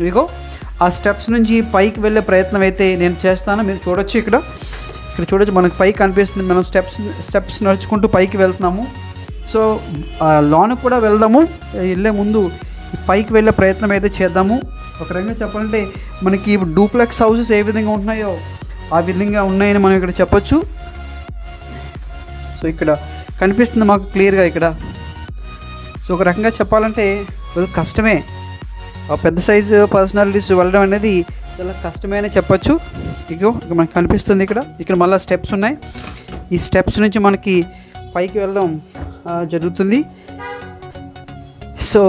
ఇగో ఆ స్టెప్స్ నుంచి పైకి వెళ్ళే ప్రయత్నం అయితే నేను చేస్తాను మీరు చూడొచ్చు ఇక్కడ ఇక్కడ చూడొచ్చు మనకి పైకి కనిపిస్తుంది మనం స్టెప్స్ స్టెప్స్ నడుచుకుంటూ పైకి వెళ్తున్నాము సో లోనికి కూడా వెళ్దాము వెళ్ళే ముందు ఈ పైకి వెళ్ళే ప్రయత్నం అయితే చేద్దాము ఒక రకంగా చెప్పాలంటే మనకి డూప్లెక్స్ హౌసెస్ ఏ విధంగా ఉంటున్నాయో ఆ విధంగా ఉన్నాయని మనం ఇక్కడ చెప్పొచ్చు సో ఇక్కడ కనిపిస్తుంది మాకు క్లియర్గా ఇక్కడ సో ఒక రకంగా చెప్పాలంటే కొద్దిగా కష్టమే ఆ పెద్ద సైజు పర్సనాలిటీస్ వెళ్ళడం అనేది చాలా కష్టమే అని చెప్పొచ్చు ఇగో ఇక్కడ మనకు కనిపిస్తుంది ఇక్కడ ఇక్కడ మళ్ళీ స్టెప్స్ ఉన్నాయి ఈ స్టెప్స్ నుంచి మనకి పైకి వెళ్ళడం ఆ, జరుగుతుంది సో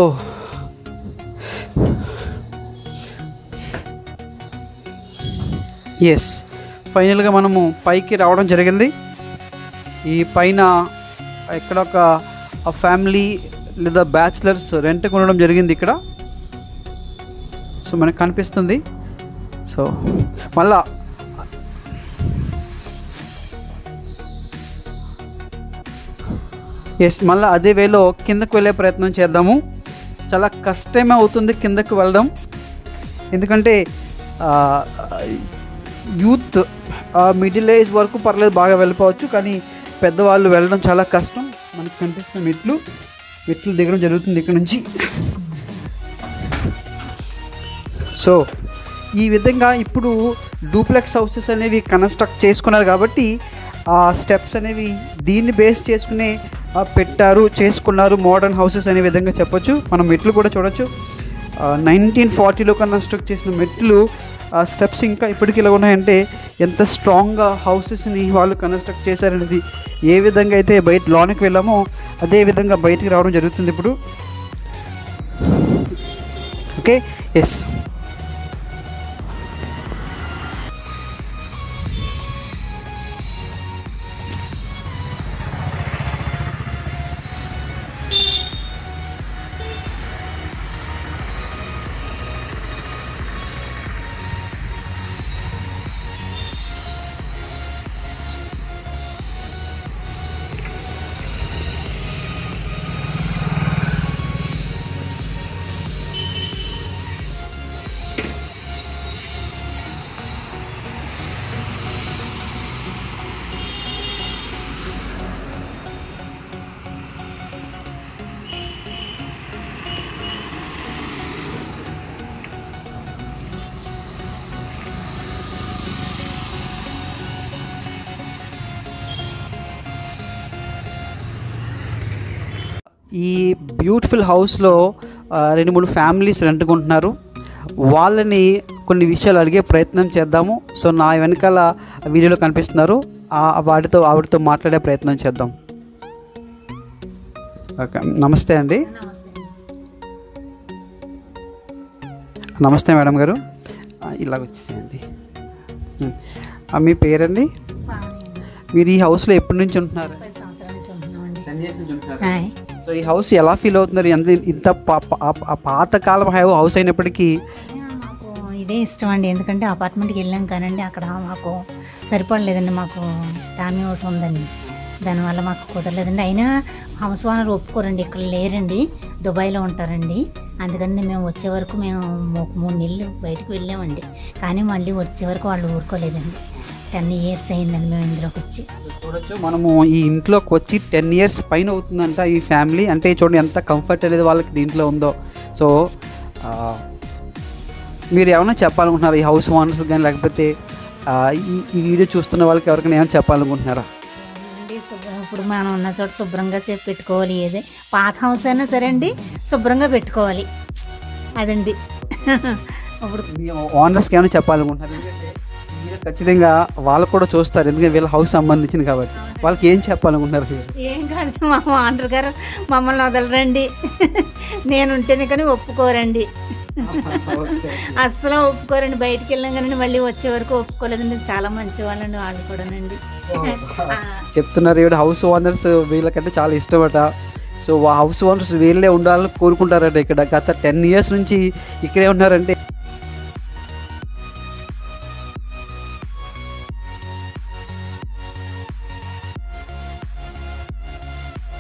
ఎస్ ఫైనల్గా మనము పైకి రావడం జరిగింది ఈ పైన ఇక్కడ ఒక ఫ్యామిలీ లేదా బ్యాచిలర్స్ రెంట్కి ఉండడం జరిగింది ఇక్కడ సో మనకు కనిపిస్తుంది సో మళ్ళా ఎస్ మళ్ళీ అదే వేలో కిందకు వెళ్ళే ప్రయత్నం చేద్దాము చాలా కష్టమే అవుతుంది కిందకు వెళ్ళడం ఎందుకంటే యూత్ మిడిల్ ఏజ్ వరకు పర్లేదు బాగా వెళ్ళిపోవచ్చు కానీ పెద్దవాళ్ళు వెళ్ళడం చాలా కష్టం మనకు కనిపిస్తున్న మెట్లు మెట్లు దిగడం జరుగుతుంది ఇక్కడ నుంచి సో ఈ విధంగా ఇప్పుడు డూప్లెక్స్ హౌసెస్ అనేవి కన్స్ట్రక్ట్ చేసుకున్నారు కాబట్టి ఆ స్టెప్స్ అనేవి దీన్ని బేస్ చేసుకునే ఆ, పెట్టారు చేసుకున్నారు మోడర్న్ హౌసెస్ అనే విధంగా చెప్పొచ్చు మనం మెట్లు కూడా చూడొచ్చు నైన్టీన్ ఫార్టీలో కన్స్ట్రక్ట్ చేసిన మెట్లు ఆ స్టెప్స్ ఇంకా ఇప్పటికి ఇలా ఉన్నాయంటే ఎంత స్ట్రాంగ్గా హౌసెస్ని వాళ్ళు కన్స్ట్రక్ట్ చేశారనేది ఏ విధంగా అయితే బయట లోనికి వెళ్ళామో అదే విధంగా బయటికి రావడం జరుగుతుంది ఇప్పుడు ఓకే ఎస్ ఈ బ్యూటిఫుల్ హౌస్లో ఆ, రెండు మూడు ఫ్యామిలీస్ రెంట్కుంటున్నారు వాళ్ళని కొన్ని విషయాలు అడిగే ప్రయత్నం చేద్దాము సో నా వెనకాల వీడియోలో కనిపిస్తున్నారు ఆ వాటితో ఆవిడతో మాట్లాడే ప్రయత్నం చేద్దాం ఓకే నమస్తే అండి నమస్తే మేడం గారు ఆ, ఇలాగ వచ్చేసేయండి ఉం. ఆ, మీ పేరండి మీరు ఈ హౌస్లో ఎప్పటి నుంచి ఉంటున్నారు పది సంవత్సరాల నుంచి ఉంటున్నామండి టెన్ ఇయర్స్ నుంచి ఉంటున్నారు ఆయ్. సో ఈ హౌస్ ఎలా ఫీల్ అవుతున్నారు ఎంత ఇంత పా- పా- ఆ పాతకాలం హై- హౌస్ అయినప్పటికీ అయినా మాకు ఇదే ఇష్టం అండి ఎందుకంటే అపార్ట్మెంట్కి వెళ్ళాం కానండి అక్కడ మాకు సరిపడలేదండి మాకు టామీ ఒకటి ఉందండి దానివల్ల మాకు కుదరలేదండి అయినా హౌస్ ఓనర్ ఒప్పుకోరండి ఇక్కడ లేరండి దుబాయ్లో ఉంటారండి అందుకని మేము వచ్చే వరకు మేము ఒక మూడు నెలలు బయటకు వెళ్ళామండి కానీ మళ్ళీ వచ్చే వరకు వాళ్ళు ఊరుకోలేదండి టెన్ ఇయర్స్ అయిందండి మేము ఇందులోకి వచ్చి సో చూడొచ్చు మనము ఈ ఇంట్లోకి వచ్చి టెన్ ఇయర్స్ పైన అవుతుందంట ఈ ఫ్యామిలీ అంటే చూడండి ఎంత కంఫర్ట్ అనేది వాళ్ళకి దీంట్లో ఉందో సో ఆ, మీరు ఏమైనా చెప్పాలనుకుంటున్నారా ఈ హౌస్ ఓనర్స్ కానీ లేకపోతే ఆ, ఈ ఈ వీడియో చూస్తున్న వాళ్ళకి ఎవరికైనా ఏమైనా చెప్పాలనుకుంటున్నారా అండి శుభ్రం ఇప్పుడు మనం ఉన్న చోట శుభ్రంగా చేసి పెట్టుకోవాలి ఏదే పాత హౌస్ అయినా సరే అండి శుభ్రంగా పెట్టుకోవాలి అదండి ఇప్పుడు మీ ఓనర్స్కి ఏమైనా చెప్పాలనుకుంటున్నారు ఎందుకంటే వీళ్ళు ఖచ్చితంగా వాళ్ళు కూడా చూస్తారు ఎందుకంటే వీళ్ళ హౌస్ సంబంధించింది కాబట్టి వాళ్ళకి ఏం చెప్పాలనుకుంటున్నారు మీరు ఏం కాదు మా ఆండ్రు గారు మమ్మల్ని వదలరండి నేను ఉంటేనే కానీ ఒప్పుకోరండి ఓకే. అస్సలు ఒప్పుకోరండి బయటికి వెళ్ళాం కానీ మళ్ళీ వచ్చే వరకు ఒప్పుకోలేదండి చాలా మంచి వాళ్ళండి వాళ్ళు కూడానండి ఆ, చెప్తున్నారు ఈవిడ హౌస్ ఓనర్స్ వీళ్ళకంటే చాలా ఇష్టమట సో ఆ హౌస్ ఓనర్స్ వీళ్ళే ఉండాలని కోరుకుంటారట ఇక్కడ గత టెన్ ఇయర్స్ నుంచి ఇక్కడే ఉన్నారంటే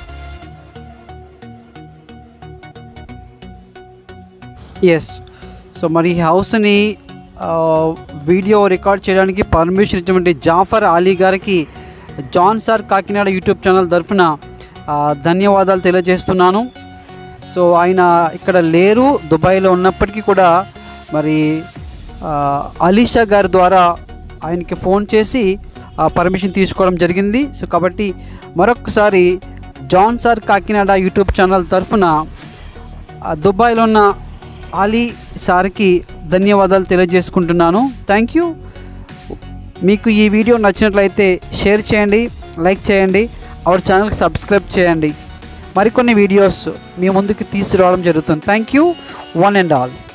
ఎస్ సో మరి ఈ హౌస్ని ఆ, వీడియో రికార్డ్ చేయడానికి పర్మిషన్ ఇచ్చినటువంటి జాఫర్ అలీ గారికి John sir Kakinada YouTube channel తరఫున ఆ, ధన్యవాదాలు తెలియజేస్తున్నాను సో ఆయన ఇక్కడ లేరు దుబాయ్లో ఉన్నప్పటికీ కూడా మరి ఆ, అలీషా గారి ద్వారా ఆయనకి ఫోన్ చేసి ఆ పర్మిషన్ తీసుకోవడం జరిగింది సో కాబట్టి మరొకసారి John sir Kakinada YouTube channel తరఫున ఆ దుబాయ్లో ఉన్న అలీ సార్కి ధన్యవాదాలు తెలియజేసుకుంటున్నాను థ్యాంక్ యూ మీకు ఈ వీడియో నచ్చినట్లయితే షేర్ చేయండి లైక్ చేయండి అవర్ ఛానల్కి సబ్స్క్రైబ్ చేయండి మరికొన్ని వీడియోస్ మీ ముందుకు తీసుకురావడం జరుగుతుంది thank you one and all